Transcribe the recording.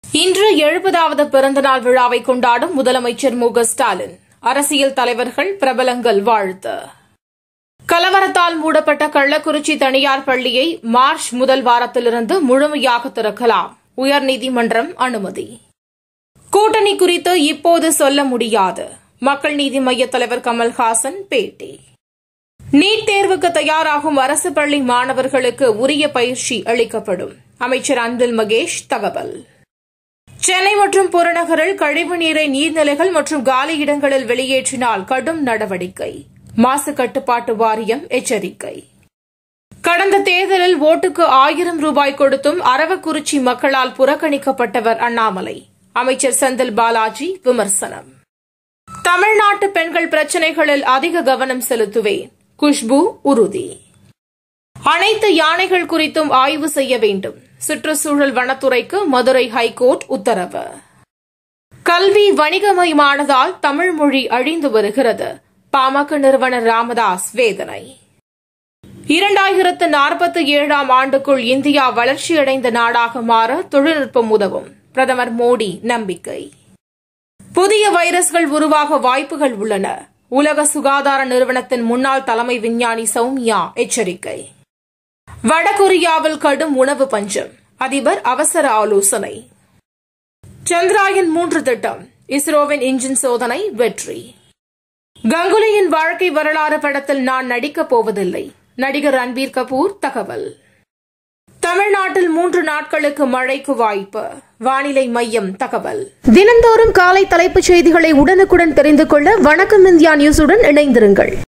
இன்று எழுபதாவது பிறந்தநாள் விழாவை கொண்டாடும் முதலமைச்சர் மு க ஸ்டாலின் அரசியல் தலைவர்கள் பிரபலங்கள் வாழ்த்து கலவரத்தால் மூடப்பட்ட கள்ளக்குறிச்சி தனியார் பள்ளியை மார்ச் முதல் வாரத்திலிருந்து முழுமையாக திறக்கலாம் உயர்நீதிமன்றம் அனுமதி கூட்டணி குறித்து இப்போது சொல்ல முடியாது மக்கள் நீதி மய்ய தலைவர் கமல்ஹாசன் பேட்டி நீட் தேர்வுக்கு தயாராகும் அரசு பள்ளி மாணவர்களுக்கு உரிய பயிற்சி அளிக்கப்படும் அமைச்சர் அன்பில் மகேஷ் தகவல் சென்னை மற்றும் புறநகரில் கழிவுநீரை நீர்நிலைகள் மற்றும் காலி இடங்களில் வெளியேற்றினால் கடும் நடவடிக்கை மாசு கட்டுப்பாட்டு வாரியம் எச்சரிக்கை கடந்த தேர்தலில் ஓட்டுக்கு ஆயிரம் ரூபாய் கொடுத்தும் அரவக்குறிச்சி மக்களால் புறக்கணிக்கப்பட்டவர் அண்ணாமலை அமைச்சர் செந்தில் பாலாஜி விமர்சனம் தமிழ்நாட்டு பெண்கள் பிரச்சினைகளில் அதிக கவனம் செலுத்துவேன் குஷ்பு உறுதி அனைத்து யானைகள் குறித்தும் ஆய்வு செய்ய வேண்டும் சுற்றுச்சூழல் வனத்துறைக்கு மதுரை ஹைகோர்ட் உத்தரவு கல்வி வணிகமயமானதால் தமிழ் மொழி அழிந்து வருகிறது பாமக நிறுவனர் ராமதாஸ் வேதனை இரண்டாயிரத்து நாற்பத்தி ஏழாம் ஆண்டுக்குள் இந்தியா வளர்ச்சியடைந்த நாடாக மாற தொழில்நுட்பம் உதவும் பிரதமர் மோடி நம்பிக்கை புதிய வைரஸ்கள் உருவாக வாய்ப்புகள் உள்ளன உலக சுகாதார நிறுவனத்தின் முன்னாள் தலைமை விஞ்ஞானி சௌமியா எச்சரிக்கை வடகொரியாவில் கடும் உணவு பஞ்சம் அதிபர் அவசர ஆலோசனை சந்திராயன் மூன்று திட்டம் இஸ்ரோவின் இன்ஜின் சோதனை வெற்றி கங்குலியின் வாழ்க்கை வரலாறு படத்தில் நான் நடிக்கப் போவதில்லை நடிகர் ரன்பீர் கபூர் தகவல் தமிழ்நாட்டில் மூன்று நாட்களுக்கு மழைக்கு வாய்ப்பு வானிலை மையம் தகவல் தினந்தோறும் காலை தலைப்புச் செய்திகளை உடனுக்குடன் தெரிந்து கொள்ள வணக்கம் இந்தியா நியூஸுடன் இணைந்திருங்கள்